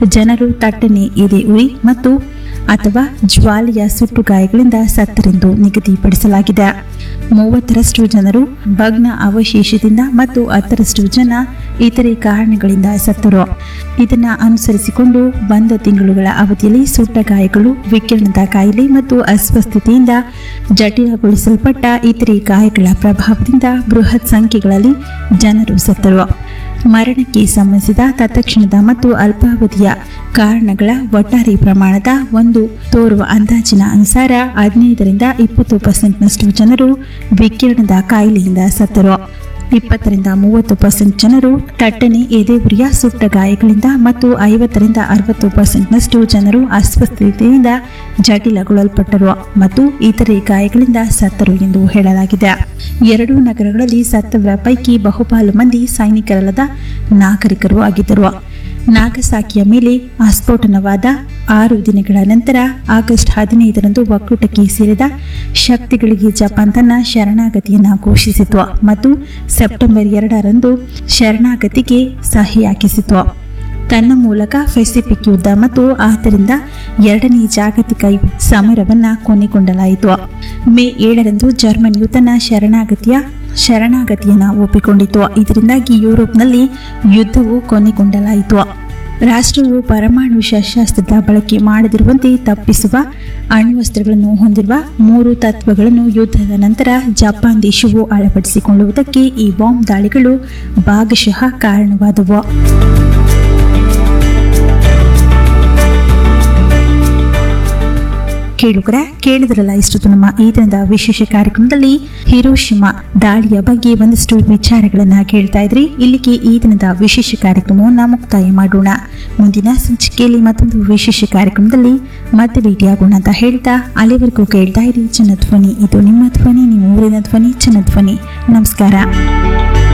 ಜನರು ತಟ್ಟನೆ ಎದೆ ಉರಿ ಮತ್ತು ಅಥವಾ ಜ್ವಾಲೆಯ ಸುಟ್ಟು ಗಾಯಗಳಿಂದ ಸತ್ತರೆಂದು ನಿಗದಿಪಡಿಸಲಾಗಿದೆ ಮೂವತ್ತರಷ್ಟು ಜನರು ಭಗ್ನ ಅವಶೇಷದಿಂದ ಮತ್ತು ಹತ್ತರಷ್ಟು ಜನ ಇತರೆ ಕಾರಣಗಳಿಂದ ಸತ್ತರು ಇದನ್ನು ಅನುಸರಿಸಿಕೊಂಡು ಬಂದ ತಿಂಗಳುಗಳ ಅವಧಿಯಲ್ಲಿ ಸುಟ್ಟ ಗಾಯಗಳು ವಿಕಿರಣದ ಕಾಯಿಲೆ ಮತ್ತು ಅಸ್ವಸ್ಥತೆಯಿಂದ ಜಟಿಲಗೊಳಿಸಲ್ಪಟ್ಟ ಇತರೆ ಗಾಯಗಳ ಪ್ರಭಾವದಿಂದ ಬೃಹತ್ ಸಂಖ್ಯೆಗಳಲ್ಲಿ ಜನರು ಸತ್ತರು ಮರಣಕ್ಕೆ ಸಂಬಂಧಿಸಿದ ತತ್ಕ್ಷಣದ ಮತ್ತು ಅಲ್ಪಾವಧಿಯ ಕಾರಣಗಳ ಒಟ್ಟಾರೆ ಪ್ರಮಾಣದ ಒಂದು ತೋರುವ ಅಂದಾಜಿನ ಅನುಸಾರ ಹದಿನೈದರಿಂದ ಇಪ್ಪತ್ತು ಪರ್ಸೆಂಟ್ನಷ್ಟು ಜನರು ವಿಕಿರಣದ ಕಾಯಿಲೆಯಿಂದ ಸತ್ತರು ಇಪ್ಪತ್ತರಿಂದ ಮೂವತ್ತು ಪರ್ಸೆಂಟ್ ಜನರು ತಟ್ಟನೆ ಎದೆಗುರಿಯ ಸುಟ್ಟ ಗಾಯಗಳಿಂದ ಮತ್ತು ಐವತ್ತರಿಂದ ಅರವತ್ತು ಪರ್ಸೆಂಟ್ನಷ್ಟು ಜನರು ಅಸ್ವಸ್ಥತೆಯಿಂದ ಜಟಿಲಗೊಳ್ಳಲ್ಪಟ್ಟರು ಮತ್ತು ಇತರೆ ಗಾಯಗಳಿಂದ ಸತ್ತರು ಎಂದು ಹೇಳಲಾಗಿದೆ ಎರಡೂ ನಗರಗಳಲ್ಲಿ ಸತ್ತವರ ಪೈಕಿ ಬಹುಪಾಲು ಮಂದಿ ಸೈನಿಕರಲ್ಲದ ನಾಗರಿಕರು ಆಗಿದ್ದರು ನಾಗಸಾಕಿಯ ಮೇಲೆ ಆಸ್ಫೋಟನವಾದ ಆರು ದಿನಗಳ ನಂತರ ಆಗಸ್ಟ್ ಹದಿನೈದರಂದು ಒಕ್ಕೂಟಕ್ಕೆ ಸೇರಿದ ಶಕ್ತಿಗಳಿಗೆ ಜಪಾನ್ ತನ್ನ ಶರಣಾಗತಿಯನ್ನು ಘೋಷಿಸಿತು ಮತ್ತು ಸೆಪ್ಟೆಂಬರ್ ಎರಡರಂದು ಶರಣಾಗತಿಗೆ ಸಹಿ ಹಾಕಿಸಿತು ತನ್ನ ಮೂಲಕ ಪೆಸಿಫಿಕ್ ಯುದ್ಧ ಮತ್ತು ಆದ್ದರಿಂದ ಎರಡನೇ ಜಾಗತಿಕ ಸಮರವನ್ನು ಕೊನೆಗೊಂಡಲಾಯಿತು ಮೇ ಏಳರಂದು ಜರ್ಮನಿಯು ತನ್ನ ಶರಣಾಗತಿಯ ಶರಣಾಗತಿಯನ್ನು ಒಪ್ಪಿಕೊಂಡಿತು ಇದರಿಂದಾಗಿ ಯುರೋಪ್ನಲ್ಲಿ ಯುದ್ಧವು ಕೊನೆಗೊಂಡಲಾಯಿತು ರಾಷ್ಟ್ರವು ಪರಮಾಣು ಶಸ್ತ್ರಾಸ್ತ್ರದ ಬಳಕೆ ಮಾಡದಿರುವಂತೆ ತಪ್ಪಿಸುವ ಅಣ್ವಸ್ತ್ರಗಳನ್ನು ಹೊಂದಿರುವ ಮೂರು ತತ್ವಗಳನ್ನು ಯುದ್ಧದ ನಂತರ ಜಪಾನ್ ದೇಶವು ಅಳವಡಿಸಿಕೊಳ್ಳುವುದಕ್ಕೆ ಈ ಬಾಂಬ್ ದಾಳಿಗಳು ಭಾಗಶಃ ಕಾರಣವಾದವು ಕೇಳುಗರ ಕೇಳಿದ್ರಲ್ಲ ಇಷ್ಟು ನಮ್ಮ ಈ ದಿನದ ವಿಶೇಷ ಕಾರ್ಯಕ್ರಮದಲ್ಲಿ ಹಿರೋಶಿಮಾ ದಾಳಿಯ ಬಗ್ಗೆ ಒಂದಷ್ಟು ವಿಚಾರಗಳನ್ನ ಕೇಳ್ತಾ ಇದ್ರಿ ಇಲ್ಲಿಗೆ ಈ ದಿನದ ವಿಶೇಷ ಕಾರ್ಯಕ್ರಮವನ್ನು ಮುಕ್ತಾಯ ಮಾಡೋಣ ಮುಂದಿನ ಸಂಚಿಕೆಯಲ್ಲಿ ಮತ್ತೊಂದು ವಿಶೇಷ ಕಾರ್ಯಕ್ರಮದಲ್ಲಿ ಮತ್ತೆ ಭೇಟಿಯಾಗೋಣ ಅಂತ ಹೇಳ್ತಾ ಅಲ್ಲಿವರೆಗೂ ಕೇಳ್ತಾ ಇರಿ ಜನಧ್ವನಿ ಇದು ನಿಮ್ಮ ಧ್ವನಿ ನಿಮ್ಮ ಊರಿನ ಧ್ವನಿ ಜನಧ್ವನಿ ನಮಸ್ಕಾರ